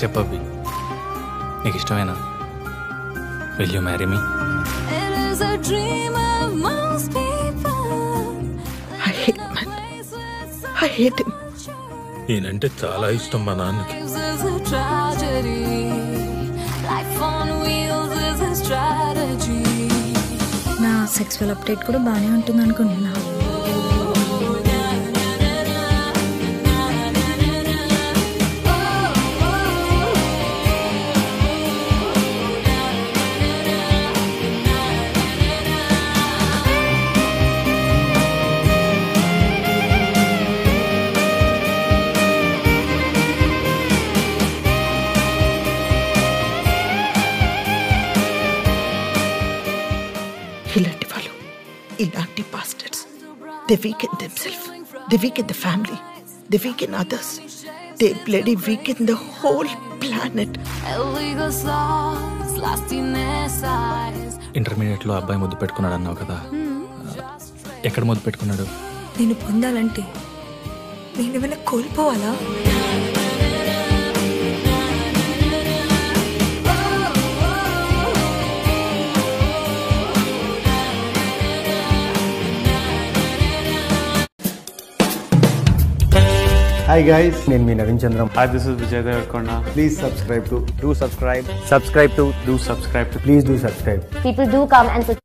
చెప్పబ్బి నీకు ఇష్టమేనా will you marry me It is a dream of most people. I hate man. I hate him. నేనంటే చాలా ఇష్టం మా నాన్నకి Lives is a tragedy. Life on wheels is a strategy. నా sexual update కూడా బాగానే ఉంటుంది అనుకుంటున్నా ఇలాంటి వాళ్ళు ఇలాంటి bastards they weak in themselves they weak in the family they weak in others they bloody weak in the whole planet Illegal slaws, lost in their size. ఇంటర్మీడియట్లో అబ్బాయి ముద్దు పెట్టుకున్నాడు అన్నావు కదా ఎక్కడ ముద్దు పెట్టుకున్నాడు నేను పొందాలంటే నేను ఏమైనా కోల్పోవాలా హాయ్ గైస్ నేను మీ Naveen Chandram Hi, this is Vijay Devarkonda. Please subscribe to do subscribe subscribe to Do subscribe to please do subscribe people do come and